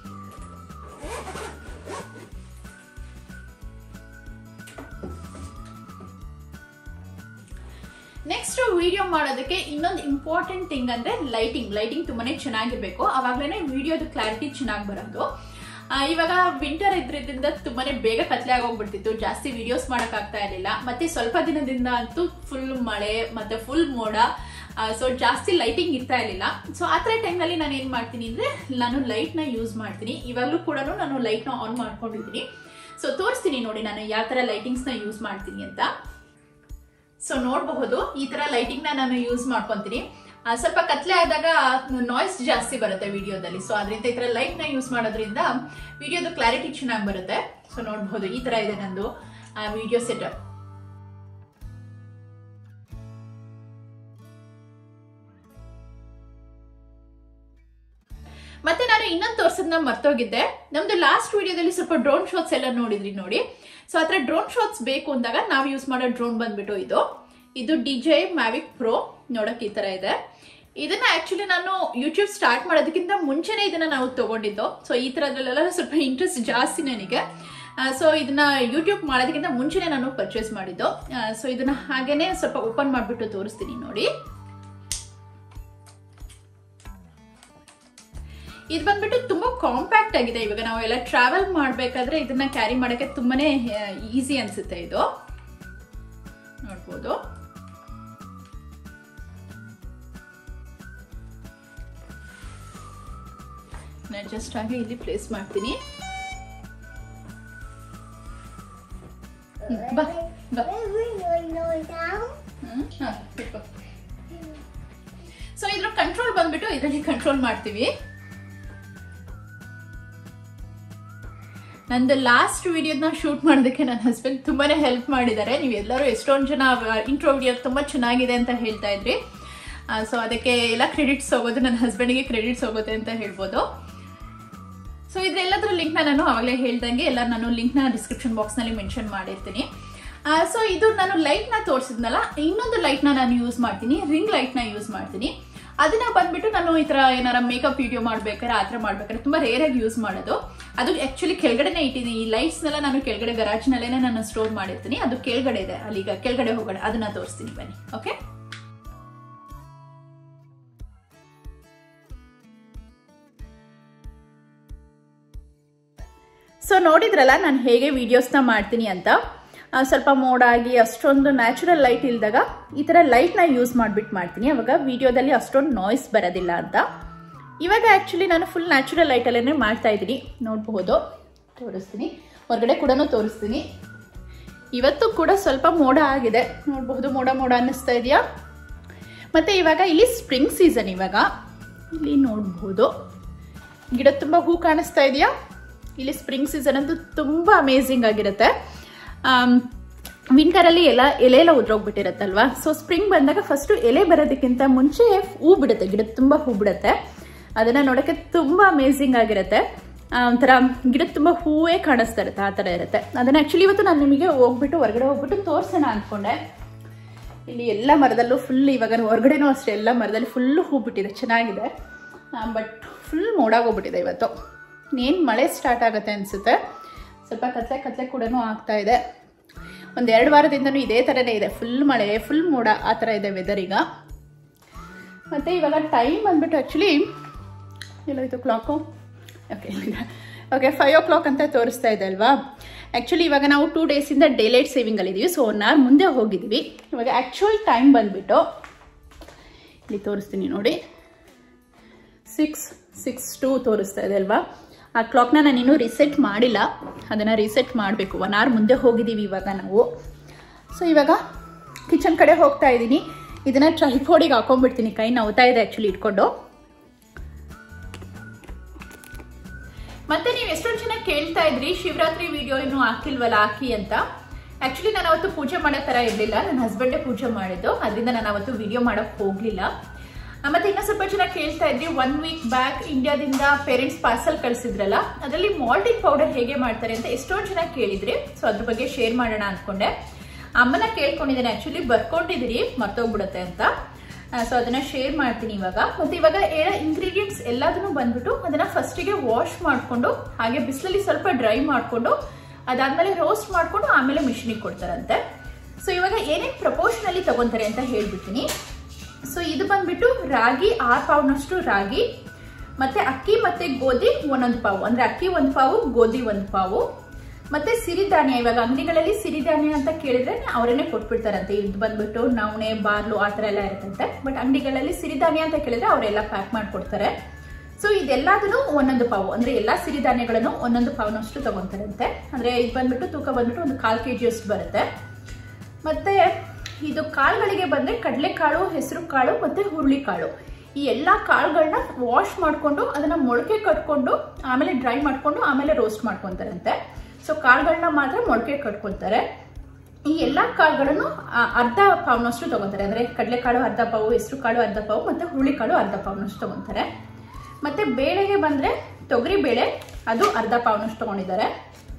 S1: ನೆಕ್ಸ್ಟ್ ವಿಡಿಯೋ ಮಾಡೋದಕ್ಕೆ ಇನ್ನೊಂದು ಇಂಪಾರ್ಟೆಂಟ್ ಥಿಂಗ್ ಅಂದ್ರೆ ಲೈಟಿಂಗ್ ಲೈಟಿಂಗ್ ತುಂಬಾನೇ ಚೆನ್ನಾಗಿರ್ಬೇಕು ಅವಾಗ್ಲೇನೆ ವಿಡಿಯೋದ ಕ್ಲಾರಿಟಿ ಚೆನ್ನಾಗಿ ಬರೋದು ಆ, ಇವಾಗ ವಿಂಟರ್ ಇದ್ರಿಂದ ತುಂಬಾನೇ ಬೇಗ ಕತ್ಲೆ ಆಗೋಗ್ಬಿಡ್ತಿತ್ತು ಜಾಸ್ತಿ ವಿಡಿಯೋಸ್ ಮಾಡಕ್ ಆಗ್ತಾ ಇರಲಿಲ್ಲ ಮತ್ತೆ ಸ್ವಲ್ಪ ದಿನದಿಂದ ಅಂತೂ ಫುಲ್ ಮಳೆ ಮತ್ತೆ ಫುಲ್ ಮೋಡ ಸೊ ಜಾಸ್ತಿ ಲೈಟಿಂಗ್ ಇರ್ತಾ ಇರಲಿಲ್ಲ ಸೊ ಆ ಥರ ಟೈಮ್ನಲ್ಲಿ ನಾನು ಏನು ಮಾಡ್ತೀನಿ ಅಂದರೆ ನಾನು ಲೈಟ್ನ ಯೂಸ್ ಮಾಡ್ತೀನಿ ಇವಾಗಲೂ ಕೂಡ ನಾನು ಲೈಟ್ನ ಆನ್ ಮಾಡ್ಕೊಂಡಿದ್ದೀನಿ ಸೊ ತೋರಿಸ್ತೀನಿ ನೋಡಿ ನಾನು ಯಾವ ಥರ ಲೈಟಿಂಗ್ಸ್ನ ಯೂಸ್ ಮಾಡ್ತೀನಿ ಅಂತ ಸೊ ನೋಡಬಹುದು ಈ ತರ ಲೈಟಿಂಗ್ ನ ನಾನು ಯೂಸ್ ಮಾಡ್ಕೊಂತೀನಿ ಆ, ಸ್ವಲ್ಪ ಕತ್ಲೆ ಆದಾಗ ನಾಯ್ಸ್ ಜಾಸ್ತಿ ಬರುತ್ತೆ ವಿಡಿಯೋದಲ್ಲಿ ಸೊ ಅದರಿಂದ ಈ ತರ ಲೈಟ್ ನ ಯೂಸ್ ಮಾಡೋದ್ರಿಂದ ವಿಡಿಯೋದ ಕ್ಲಾರಿಟಿ ಚೆನ್ನಾಗಿ ಬರುತ್ತೆ ಸೊ ನೋಡಬಹುದು ಈ ತರ ಇದೆ ನಂದು ವಿಡಿಯೋ ಸೆಟಪ್ ಮತ್ತೆ ನಾನು ಇನ್ನೊಂದು ತೋರ್ಸೋದನ್ನ ಮರ್ತೋಗಿದ್ದೆ ನಮ್ದು ಲಾಸ್ಟ್ ವಿಡಿಯೋದಲ್ಲಿ ಸ್ವಲ್ಪ ಡ್ರೋನ್ ಶಾಟ್ಸ್ ಎಲ್ಲ ನೋಡಿದ್ರಿ ನೋಡಿ ಸೊ ಆತರ ಡ್ರೋನ್ ಶಾಟ್ಸ್ ಬೇಕು ಅಂದಾಗ ನಾವು ಯೂಸ್ ಮಾಡೋ ಡ್ರೋನ್ ಬಂದ್ಬಿಟ್ಟು ಇದು ಇದು ಡಿ ಜೆ ಮ್ಯಾವಿಕ್ ಪ್ರೋ ನೋಡಕ್ ಈ ತರ ಇದೆ ಇದನ್ನ ಆಕ್ಚುಲಿ ನಾನು ಯೂಟ್ಯೂಬ್ ಸ್ಟಾರ್ಟ್ ಮಾಡೋದಕ್ಕಿಂತ ಮುಂಚೆನೆ ಇದನ್ನ ನಾವು ತಗೊಂಡಿದ್ದು ಸೊ ಈ ತರದ್ರಲ್ಲೆಲ್ಲ ಸ್ವಲ್ಪ ಇಂಟ್ರೆಸ್ಟ್ ಜಾಸ್ತಿ ನನಗೆ ಸೊ ಇದನ್ನ ಯೂಟ್ಯೂಬ್ ಮಾಡೋದಕ್ಕಿಂತ ಮುಂಚೆನೆ ನಾನು ಪರ್ಚೇಸ್ ಮಾಡಿದ್ದು ಸೊ ಇದನ್ನ ಹಾಗೇನೆ ಸ್ವಲ್ಪ ಓಪನ್ ಮಾಡ್ಬಿಟ್ಟು ತೋರಿಸ್ತೀನಿ ನೋಡಿ ಇದು ಬಂದ್ಬಿಟ್ಟು ತುಂಬಾ ಕಾಂಪ್ಯಾಕ್ಟ್ ಆಗಿದೆ ಇವಾಗ ನಾವು ಎಲ್ಲ ಟ್ರಾವೆಲ್ ಮಾಡ್ಬೇಕಾದ್ರೆ ಇದನ್ನ ಕ್ಯಾರಿ ಮಾಡಕ್ಕೆ ತುಂಬಾನೇ ಈಸಿ ಅನ್ಸುತ್ತೆ ಇದು ನೋಡ್ಬೋದು ನಾನು ಜಸ್ಟ್ ಹಾಗೆ ಇಲ್ಲಿ ಪ್ಲೇಸ್ ಮಾಡ್ತೀನಿ ಹ್ಮ್, ಬಾ ಬಾ ಸೊ ಇದ್ರ ಕಂಟ್ರೋಲ್ ಬಂದ್ಬಿಟ್ಟು ಇದರಲ್ಲಿ ಕಂಟ್ರೋಲ್ ಮಾಡ್ತೀವಿ ನಂದು ಲಾಸ್ಟ್ ವಿಡಿಯೋನ ಶೂಟ್ ಮಾಡೋದಕ್ಕೆ ನನ್ನ ಹಸ್ಬೆಂಡ್ ತುಂಬಾನೇ ಹೆಲ್ಪ್ ಮಾಡಿದ್ದಾರೆ ನೀವು ಎಲ್ಲರೂ ಎಷ್ಟೊಂದು ಜನ ಇಂಟ್ರೋ ವಿಡಿಯೋ ತುಂಬ ಚೆನ್ನಾಗಿದೆ ಅಂತ ಹೇಳ್ತಾ ಇದ್ರಿ ಸೊ ಅದಕ್ಕೆ ಎಲ್ಲ ಕ್ರೆಡಿಟ್ಸ್ ಹೋಗೋದು ನನ್ನ ಹಸ್ಬೆಂಡ್ಗೆ ಕ್ರೆಡಿಟ್ಸ್ ಹೋಗುತ್ತೆ ಅಂತ ಹೇಳ್ಬೋದು ಸೊ ಇದೆಲ್ಲದರ ಲಿಂಕ್ನ ನಾನು ಅವಾಗಲೇ ಹೇಳ್ದಂಗೆ ಎಲ್ಲ ನಾನು ಲಿಂಕ್ನ ಡಿಸ್ಕ್ರಿಪ್ಷನ್ ಬಾಕ್ಸ್ನಲ್ಲಿ ಮೆನ್ಷನ್ ಮಾಡಿರ್ತೀನಿ ಸೊ ಇದು ನಾನು ಲೈಟ್ನ ತೋರಿಸಿದ್ನಲ್ಲ ಇನ್ನೊಂದು ಲೈಟ್ನ ನಾನು ಯೂಸ್ ಮಾಡ್ತೀನಿ ರಿಂಗ್ ಲೈಟ್ನ ಯೂಸ್ ಮಾಡ್ತೀನಿ ಅದನ್ನ ಬಂದ್ಬಿಟ್ಟು ನಾನು ಈ ಥರ ಏನಾರ ಮೇಕಪ್ ವಿಡಿಯೋ ಮಾಡ್ಬೇಕಾದ್ರೆ ಆ ಥರ ಮಾಡ್ಬೇಕಾದ್ರೆ ತುಂಬ ರೇರಾಗಿ ಯೂಸ್ ಮಾಡೋದು ಅದು ಆ್ಯಕ್ಚುಲಿ ಕೆಳಗಡೆನೇ ಇಟ್ಟಿದ್ದೀನಿ ಈ ಲೈಟ್ಸ್ನೆಲ್ಲ ನಾನು ಕೆಳಗಡೆ ಗರಾಜ್ನಲ್ಲೇ ನಾನು ಸ್ಟೋರ್ ಮಾಡಿರ್ತೀನಿ ಅದು ಕೆಳಗಡೆ ಇದೆ ಅಲ್ಲಿಗ ಕೆಳಗಡೆ ಹೋಗೋಣ ಅದನ್ನ ತೋರಿಸ್ತೀನಿ ಬನ್ನಿ ಓಕೆ ಸೊ ನೋಡಿದ್ರಲ್ಲ ನಾನು ಹೇಗೆ ವಿಡಿಯೋಸ್ನ ಮಾಡ್ತೀನಿ ಅಂತ ಆ, ಸ್ವಲ್ಪ ಮೋಡ ಆಗಿ ಅಷ್ಟೊಂದು ನ್ಯಾಚುರಲ್ ಲೈಟ್ ಇಲ್ದಾಗ ಈ ಥರ ಲೈಟ್ನ ಯೂಸ್ ಮಾಡಿಬಿಟ್ಟು ಮಾಡ್ತೀನಿ ಅವಾಗ ವಿಡಿಯೋದಲ್ಲಿ ಅಷ್ಟೊಂದು ನಾಯ್ಸ್ ಬರೋದಿಲ್ಲ ಅಂತ ಇವಾಗ ಆ್ಯಕ್ಚುಲಿ ನಾನು ಫುಲ್ ನ್ಯಾಚುರಲ್ ಲೈಟಲ್ಲೇ ಮಾಡ್ತಾ ಇದ್ದೀನಿ ನೋಡಬಹುದು ತೋರಿಸ್ತೀನಿ ಹೊರಗಡೆ ಕೂಡ ತೋರಿಸ್ತೀನಿ ಇವತ್ತು ಕೂಡ ಸ್ವಲ್ಪ ಮೋಡ ಆಗಿದೆ ನೋಡಬಹುದು ಮೋಡ ಮೋಡ ಅನ್ನಿಸ್ತಾ ಇದೆಯಾ ಮತ್ತು ಇವಾಗ ಇಲ್ಲಿ ಸ್ಪ್ರಿಂಗ್ ಸೀಸನ್ ಇವಾಗ ಇಲ್ಲಿ ನೋಡಬಹುದು ಗಿಡ ತುಂಬ ಹೂ ಕಾಣಿಸ್ತಾ ಇದೆಯಾ ಇಲ್ಲಿ ಸ್ಪ್ರಿಂಗ್ ಸೀಸನ್ ಅಂತೂ ತುಂಬ ಅಮೇಝಿಂಗ್ ಆಗಿರುತ್ತೆ ವಿಂಟರಲ್ಲಿ ಎಲ್ಲ ಎಲೆ ಎಲ್ಲ ಉದ್ರೋಗ್ಬಿಟ್ಟಿರುತ್ತಲ್ವಾ ಸೊ ಸ್ಪ್ರಿಂಗ್ ಬಂದಾಗ ಫಸ್ಟು ಎಲೆ ಬರೋದಕ್ಕಿಂತ ಮುಂಚೆ ಹೂ ಬಿಡುತ್ತೆ ಗಿಡದ ತುಂಬ ಹೂ ಬಿಡುತ್ತೆ ಅದನ್ನು ನೋಡೋಕ್ಕೆ ತುಂಬ ಅಮೇಝಿಂಗ್ ಆಗಿರುತ್ತೆ ಆ, ಒಂಥರ ಗಿಡದ ತುಂಬ ಹೂವೇ ಕಾಣಿಸ್ತಾ ಇರುತ್ತೆ ಆ ಥರ ಇರುತ್ತೆ ಅದನ್ನು ಆ್ಯಕ್ಚುಲಿ ಇವತ್ತು ನಾನು ನಿಮಗೆ ಹೋಗ್ಬಿಟ್ಟು ಹೊರಗಡೆ ಹೋಗ್ಬಿಟ್ಟು ತೋರಿಸೋಣ ಅಂದ್ಕೊಂಡೆ ಇಲ್ಲಿ ಎಲ್ಲ ಮರದಲ್ಲೂ ಫುಲ್ ಇವಾಗ ಹೊರಗಡೆನೂ ಅಷ್ಟೇ ಎಲ್ಲ ಮರದಲ್ಲಿ ಫುಲ್ಲು ಹೂ ಬಿಟ್ಟಿದೆ ಚೆನ್ನಾಗಿದೆ ಬಟ್ ಫುಲ್ ಮೋಡಾಗೋಗ್ಬಿಟ್ಟಿದೆ ಇವತ್ತು ಇನ್ನೇನು ಮಳೆ ಸ್ಟಾರ್ಟ್ ಆಗುತ್ತೆ ಅನಿಸುತ್ತೆ ಸ್ವಲ್ಪ ಕತ್ಲೆ ಕತ್ಲೆ ಕೂಡ ಆಗ್ತಾ ಇದೆ ಒಂದು ಎರಡು ವಾರದಿಂದನೂ ಇದೇ ಥರನೇ ಇದೆ ಫುಲ್ ಮಳೆ ಫುಲ್ ಮೋಡ ಆ ಥರ ಇದೆ ವೆದರ್ ಈಗ ಮತ್ತು ಇವಾಗ ಟೈಮ್ ಬಂದ್ಬಿಟ್ಟು ಆ್ಯಕ್ಚುಲಿ ಎಲ್ಲೋಯ್ತು clock okay okay five o'clock ಅಂತ ತೋರಿಸ್ತಾ ಇದೆ ಅಲ್ವಾ ಆ್ಯಕ್ಚುಲಿ ಇವಾಗ ನಾವು ಟೂ ಡೇಸಿಂದ ಡೇಲೈಟ್ ಸೇವಿಂಗಲ್ಲಿದ್ದೀವಿ ಸೊ ಒನ್ ಅವರ್ ಮುಂದೆ ಹೋಗಿದ್ದೀವಿ ಇವಾಗ ಆ್ಯಕ್ಚುಯಲ್ ಟೈಮ್ ಬಂದ್ಬಿಟ್ಟು ಇಲ್ಲಿ ತೋರಿಸ್ತೀನಿ ನೋಡಿ ಸಿಕ್ಸ್ ಸಿಕ್ಸ್ ಟು ತೋರಿಸ್ತಾ ಇದೆ ಅಲ್ವಾ ಆ ಕ್ಲಾಕ್ನ ನಾನು ಇನ್ನೂ ರಿಸೆಟ್ ಮಾಡಿಲ್ಲ ಅದನ್ನು ರಿಸೆಟ್ ಮಾಡಬೇಕು ಒನ್ ಅವರ್ ಮುಂದೆ ಹೋಗಿದ್ದೀವಿ ಇವಾಗ ನಾವು ಸೊ ಇವಾಗ ಕಿಚನ್ ಕಡೆ ಹೋಗ್ತಾ ಇದ್ದೀನಿ ಇದನ್ನು ಟ್ರೈಫೋಡಿಗೆ ಹಾಕೊಂಡ್ಬಿಡ್ತೀನಿ ಕೈ ನೋವ್ತಾ ಇದೆ ಆ್ಯಕ್ಚುಲಿ ಇಟ್ಕೊಂಡು ಮತ್ತೆ ನೀವು ಎಷ್ಟೊಂದು ಜನ ಕೇಳ್ತಾ ಇದ್ರಿ ಶಿವರಾತ್ರಿ ವಿಡಿಯೋ ಇನ್ನೂ ಹಾಕಿಲ್ವಲ್ಲ ಹಾಕಿ ಅಂತ ಆಕ್ಚುಲಿ ನಾನು ಅವತ್ತು ಪೂಜೆ ಮಾಡೋ ತರ ಇರಲಿಲ್ಲ ನನ್ನ ಹಸ್ಬೆಂಡೇ ಪೂಜೆ ಮಾಡಿದ್ದು ಅದರಿಂದ ನಾನು ಅವತ್ತು ವಿಡಿಯೋ ಮಾಡಕ್ ಹೋಗ್ಲಿಲ್ಲ ಆ, ಮತ್ತೆ ಇನ್ನೂ ಸ್ವಲ್ಪ ಜನ ಕೇಳ್ತಾ ಇದ್ರಿ ಒನ್ ವೀಕ್ ಬ್ಯಾಕ್ ಇಂಡಿಯಾದಿಂದ ಪೇರೆಂಟ್ಸ್ ಪಾರ್ಸಲ್ ಕಳಿಸಿದ್ರಲ್ಲ ಅದರಲ್ಲಿ ಮಾಲ್ಟಿಂಗ್ ಪೌಡರ್ ಹೇಗೆ ಮಾಡ್ತಾರೆ ಅಂತ ಎಷ್ಟೊಂದು ಜನ ಕೇಳಿದ್ರಿ ಸೊ ಅದ್ರ ಬಗ್ಗೆ ಶೇರ್ ಮಾಡೋಣ ಅನ್ಕೊಂಡೆ ಅಮ್ಮನ ಕೇಳ್ಕೊಂಡಿದ್ದೇನೆ ಆಕ್ಚುಲಿ ಬರ್ಕೊಂಡಿದ್ದೀರಿ ಮರ್ತೋಗ್ಬಿಡುತ್ತೆ ಅಂತ ಸೊ ಅದನ್ನ ಶೇರ್ ಮಾಡ್ತೀನಿ ಇವಾಗ ಮತ್ತೆ ಇವಾಗ ಇಂಗ್ರೀಡಿಯೆಂಟ್ಸ್ ಎಲ್ಲದನ್ನು ಬಂದ್ಬಿಟ್ಟು ಅದನ್ನ ಫಸ್ಟಿಗೆ ವಾಶ್ ಮಾಡ್ಕೊಂಡು ಹಾಗೆ ಬಿಸಿಲಲ್ಲಿ ಸ್ವಲ್ಪ ಡ್ರೈ ಮಾಡ್ಕೊಂಡು ಅದಾದ್ಮೇಲೆ ರೋಸ್ಟ್ ಮಾಡ್ಕೊಂಡು ಆಮೇಲೆ ಮಿಷಿನಿಗೆ ಕೊಡ್ತಾರಂತೆ ಸೊ ಇವಾಗ ಏನೇನು ಪ್ರಪೋರ್ಷನಲ್ಲಿ ತಗೊಂತಾರೆ ಅಂತ ಹೇಳ್ಬಿಡ್ತೀನಿ ಸೊ ಇದು ಬಂದ್ಬಿಟ್ಟು ರಾಗಿ ಆರು ಪಾವ್ನಷ್ಟು ರಾಗಿ ಮತ್ತೆ ಅಕ್ಕಿ ಮತ್ತೆ ಗೋಧಿ ಒಂದೊಂದು ಪಾವು ಅಂದ್ರೆ ಅಕ್ಕಿ ಒಂದು ಪಾವು ಗೋಧಿ ಒಂದು ಪಾವು ಮತ್ತೆ ಸಿರಿಧಾನ್ಯ ಇವಾಗ ಅಂಗಡಿಗಳಲ್ಲಿ ಸಿರಿಧಾನ್ಯ ಅಂತ ಕೇಳಿದ್ರೆ ಅವರೇನೆ ಕೊಟ್ಬಿಡ್ತಾರಂತೆ ಇದು ಬಂದ್ಬಿಟ್ಟು ನವಣೆ ಬಾರ್ಲು ಆ ಥರ ಎಲ್ಲ ಇರುತ್ತಂತೆ ಬಟ್ ಅಂಗಡಿಗಳಲ್ಲಿ ಸಿರಿಧಾನ್ಯ ಅಂತ ಕೇಳಿದ್ರೆ ಅವರೆಲ್ಲ ಪ್ಯಾಕ್ ಮಾಡ್ಕೊಡ್ತಾರೆ ಸೊ ಇದೆಲ್ಲದನ್ನು ಒಂದೊಂದು ಪಾವು ಅಂದ್ರೆ ಎಲ್ಲಾ ಸಿರಿಧಾನ್ಯಗಳನ್ನು ಒಂದೊಂದು ಪಾವ್ನಷ್ಟು ತಗೊಂತಾರಂತೆ ಅಂದ್ರೆ ಇದು ಬಂದ್ಬಿಟ್ಟು ತೂಕ ಬಂದ್ಬಿಟ್ಟು ಒಂದು ಕಾಲ್ ಕೆ ಅಷ್ಟು ಬರುತ್ತೆ ಮತ್ತೆ ಇದು ಕಾಳುಗಳಿಗೆ ಬಂದ್ರೆ ಕಡಲೆಕಾಳು ಹೆಸರು ಕಾಳು ಮತ್ತೆ ಹುರುಳಿ ಕಾಳು ಈ ಎಲ್ಲಾ ಕಾಳುಗಳನ್ನ ವಾಶ್ ಮಾಡ್ಕೊಂಡು ಅದನ್ನ ಮೊಳಕೆ ಕಟ್ಕೊಂಡು ಆಮೇಲೆ ಡ್ರೈ ಮಾಡ್ಕೊಂಡು ಆಮೇಲೆ ರೋಸ್ಟ್ ಮಾಡ್ಕೊಂತಾರಂತೆ ಸೊ ಕಾಳುಗಳನ್ನ ಮಾತ್ರ ಮೊಳಕೆ ಕಟ್ಕೊಂತಾರೆ ಈ ಎಲ್ಲಾ ಕಾಳುಗಳನ್ನು ಆ, ಅರ್ಧ ಪಾವ್ನಷ್ಟು ತಗೊಂತಾರೆ ಅಂದ್ರೆ ಕಡಲೆಕಾಳು ಅರ್ಧ ಪಾವು ಹೆಸರು ಕಾಳು ಅರ್ಧ ಪಾವು ಮತ್ತೆ ಹುರುಳಿ ಕಾಳು ಅರ್ಧ ಪಾವ್ನಷ್ಟು ತಗೊಂತಾರೆ ಮತ್ತೆ ಬೇಳೆಗೆ ಬಂದ್ರೆ ತೊಗರಿ ಬೇಳೆ ಅದು ಅರ್ಧ ಪಾವ್ನಷ್ಟು ತಗೊಂಡಿದ್ದಾರೆ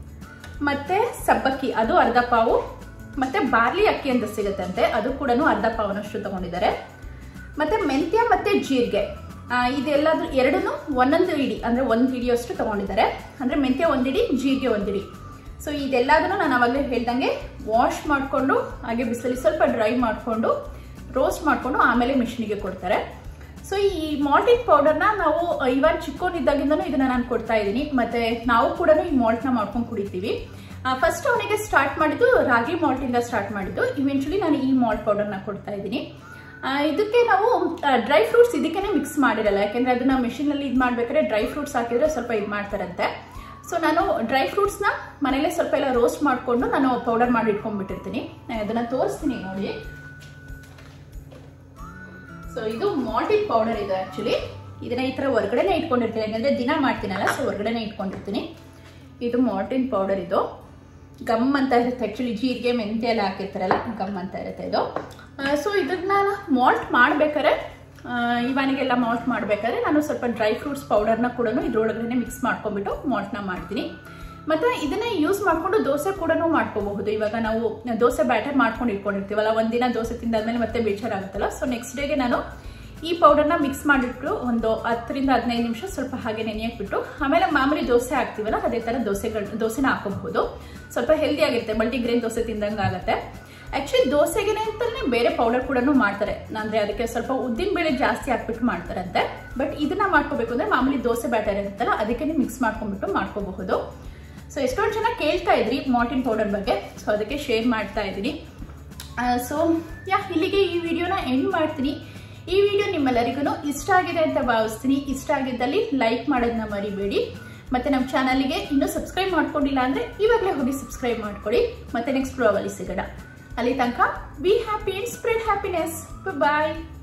S1: ಮತ್ತೆ ಸಬ್ಬಕ್ಕಿ ಅದು ಅರ್ಧ ಪಾವು ಮತ್ತೆ ಬಾರ್ಲಿ ಅಕ್ಕಿ ಅಂತ ಸಿಗುತ್ತಂತೆ ಅದು ಕೂಡ ಅರ್ಧ ಪಾವನಷ್ಟು ತಗೊಂಡಿದ್ದಾರೆ ಮತ್ತೆ ಮೆಂತ್ಯ ಮತ್ತೆ ಜೀರಿಗೆ ಆ, ಇದೆಲ್ಲದು ಎರಡನ್ನು ಒಂದೊಂದು ಇಡಿ ಅಂದ್ರೆ ಒಂದು ಇಡಿಯಷ್ಟು ತಗೊಂಡಿದ್ದಾರೆ ಅಂದ್ರೆ ಮೆಂತ್ಯ ಒಂದಿಡಿ ಜೀರಿಗೆ ಒಂದಿಡಿ ಸೊ ಇದೆಲ್ಲದನ್ನು ನಾನು ಅವಾಗಲೇ ಹೇಳ್ದಂಗೆ ವಾಶ್ ಮಾಡಿಕೊಂಡು ಹಾಗೆ ಬಿಸಿಲಲ್ಲಿ ಸ್ವಲ್ಪ ಡ್ರೈ ಮಾಡಿಕೊಂಡು ರೋಸ್ಟ್ ಮಾಡಿಕೊಂಡು ಆಮೇಲೆ ಮಿಷಿನಿಗೆ ಕೊಡ್ತಾರೆ ಸೊ ಈ ಮಾಲ್ಟಿಂಗ್ ಪೌಡರ್ನ ನಾವು ಇವನ್ ಚಿಕ್ಕವನಿದ್ದಾಗಿಂದನೂ ಇದನ್ನ ನಾನು ಕೊಡ್ತಾ ಇದ್ದೀನಿ ಮತ್ತೆ ನಾವು ಕೂಡ ಈ ಮಾಲ್ಟ್ನ ಮಾಡ್ಕೊಂಡು ಕುಡಿತೀವಿ ಫಸ್ಟ್ ಅವನಿಗೆ ಸ್ಟಾರ್ಟ್ ಮಾಡಿದ್ದು ರಾಗಿ ಮಾಲ್ಟ್ ಇಂದ ಸ್ಟಾರ್ಟ್ ಮಾಡಿದ್ದು ಇವೆಂಚುಲಿ ನಾನು ಈ ಮಾಲ್ಟ್ ಪೌಡರ್ನ ಕೊಡ್ತಾ ಇದ್ದೀನಿ ಆ, ಇದಕ್ಕೆ ನಾವು ಡ್ರೈ ಫ್ರೂಟ್ಸ್ ಇದಕ್ಕೇನೆ ಮಿಕ್ಸ್ ಮಾಡಿರಲ್ಲ ಯಾಕೆಂದ್ರೆ ಅದನ್ನ ಮೆಷಿನ್ ಅಲ್ಲಿ ಇದು ಮಾಡ್ಬೇಕಾದ್ರೆ ಡ್ರೈ ಫ್ರೂಟ್ಸ್ ಹಾಕಿದ್ರೆ ಸ್ವಲ್ಪ ಇದು ಮಾಡ್ತಾರಂತೆ ಸೊ ನಾನು ಡ್ರೈ ಫ್ರೂಟ್ಸ್ನ ಮನೇಲೆ ಸ್ವಲ್ಪ ಎಲ್ಲ ರೋಸ್ಟ್ ಮಾಡಿಕೊಂಡು ನಾನು ಪೌಡರ್ ಮಾಡಿ ಇಟ್ಕೊಂಡ್ಬಿಟ್ಟಿರ್ತೀನಿ ನಾನು ಅದನ್ನ ತೋರಿಸ್ತೀನಿ ನೋಡಿ ಸೊ ಇದು ಮಾಲ್ಟಿನ್ ಪೌಡರ್ ಇದೆ ಆಕ್ಚುಲಿ ಇದನ್ನ ಈ ತರ ಹೊರಗಡೆನೆ ಇಟ್ಕೊಂಡಿರ್ತೀನಿ ಯಾಕಂದ್ರೆ ದಿನ ಮಾಡ್ತೀನಲ್ಲ ಸೊ ಹೊರಗಡೆನೆ ಇಟ್ಕೊಂಡಿರ್ತೀನಿ ಇದು ಮಾರ್ಟಿನ್ ಪೌಡರ್ ಇದು ಗಮ್ ಅಂತ ಇರುತ್ತೆ ಆ್ಯಕ್ಚುಲಿ ಜೀರಿಗೆ ಮೆಂತ್ಯ ಎಲ್ಲ ಹಾಕಿರ್ತಾರಲ್ಲ ಗಮ್ ಅಂತ ಇರುತ್ತೆ ಇದು ಸೊ ಇದನ್ನ ಮಾಲ್ಟ್ ಮಾಡ್ಬೇಕಾದ್ರೆ ಇವನಿಗೆಲ್ಲ ಮಾಲ್ಟ್ ಮಾಡ್ಬೇಕಾದ್ರೆ ನಾನು ಸ್ವಲ್ಪ ಡ್ರೈ ಫ್ರೂಟ್ಸ್ ಪೌಡರ್ನ ಕೂಡ ಇದ್ರೊಳಗಡೆ ಮಿಕ್ಸ್ ಮಾಡ್ಕೊಂಡ್ಬಿಟ್ಟು ಮಾಲ್ಟ್ನ ಮಾಡ್ತೀನಿ ಮತ್ತೆ ಇದನ್ನ ಯೂಸ್ ಮಾಡ್ಕೊಂಡು ದೋಸೆ ಕೂಡ ಮಾಡ್ಕೋಬಹುದು ಇವಾಗ ನಾವು ದೋಸೆ ಬ್ಯಾಟರ್ ಮಾಡ್ಕೊಂಡು ಇಟ್ಕೊಂಡಿರ್ತೀವಲ್ಲ ಒಂದಿನ ದೋಸೆ ತಿಂದಾದ್ಮೇಲೆ ಮತ್ತೆ ಬೇಜಾರಾಗುತ್ತಲ್ಲ ಸೊ ನೆಕ್ಸ್ಟ್ ಡೇಗೆ ನಾನು ಈ ಪೌಡರ್ನ ಮಿಕ್ಸ್ ಮಾಡಿಬಿಟ್ಟು ಒಂದು ಹತ್ತರಿಂದ ಹದಿನೈದು ನಿಮಿಷ ಸ್ವಲ್ಪ ಹಾಗೆ ನೆನೆಯಕ್ಬಿಟ್ಟು ಆಮೇಲೆ ಮಾಮೂಲಿ ದೋಸೆ ಹಾಕ್ತೀವಲ್ಲ ಅದೇ ಥರ ದೋಸೆಗಳು ದೋಸೆನ ಹಾಕೋಬಹುದು ಸ್ವಲ್ಪ ಹೆಲ್ದಿ ಆಗಿರುತ್ತೆ ಮಲ್ಟಿಗ್ರೇನ್ ದೋಸೆ ತಿಂದಂಗೆ ಆಗುತ್ತೆ ಆಕ್ಚುಲಿ ದೋಸೆಗೆನೆ ಅಂತಾನೆ ಬೇರೆ ಪೌಡರ್ ಕೂಡ ಮಾಡ್ತಾರೆ ಅಂದ್ರೆ ಅದಕ್ಕೆ ಸ್ವಲ್ಪ ಉದ್ದಿನ ಬೇಳೆ ಜಾಸ್ತಿ ಹಾಕ್ಬಿಟ್ಟು ಮಾಡ್ತಾರಂತೆ ಬಟ್ ಇದನ್ನ ಮಾಡ್ಕೋಬೇಕು ಅಂದ್ರೆ ಮಾಮೂಲಿ ದೋಸೆ ಬ್ಯಾಟರ್ ಇರುತ್ತಲ್ಲ ಅದಕ್ಕೆ ಮಿಕ್ಸ್ ಮಾಡ್ಕೊಂಡ್ಬಿಟ್ಟು ಮಾಡ್ಕೋಬಹುದು ಸೊ ಎಷ್ಟೊಂದು ಜನ ಕೇಳ್ತಾ ಇದ್ರಿ ಮಾರ್ಟಿನ್ ಪೌಡರ್ ಬಗ್ಗೆ ಸೊ ಅದಕ್ಕೆ ಶೇರ್ ಮಾಡ್ತಾ ಇದ್ದೀನಿ ಸೊ ಯಾ ಇಲ್ಲಿಗೆ ಈ ವಿಡಿಯೋನ ಎಂಡ್ ಮಾಡ್ತೀನಿ ಈ ವಿಡಿಯೋ ನಿಮ್ಮೆಲ್ಲರಿಗೂ ಇಷ್ಟ ಆಗಿದೆ ಅಂತ ಭಾವಿಸ್ತೀನಿ ಇಷ್ಟ ಆಗಿದ್ದಲ್ಲಿ ಲೈಕ್ ಮಾಡೋದನ್ನ ಮರಿಬೇಡಿ ಮತ್ತೆ ನಮ್ಮ ಚಾನಲ್ಗೆ ಇನ್ನೂ ಸಬ್ಸ್ಕ್ರೈಬ್ ಮಾಡ್ಕೊಂಡಿಲ್ಲ ಅಂದ್ರೆ ಇವಾಗಲೇ ಹೋಗಿ ಸಬ್ಸ್ಕ್ರೈಬ್ ಮಾಡ್ಕೊಳ್ಳಿ ಮತ್ತೆ ನೆಕ್ಸ್ಟ್ ಬ್ಲಾಗಲ್ಲಿ ಸಿಗೋಣ ಅಲ್ಲಿ ತನಕ be happy and spread happiness bye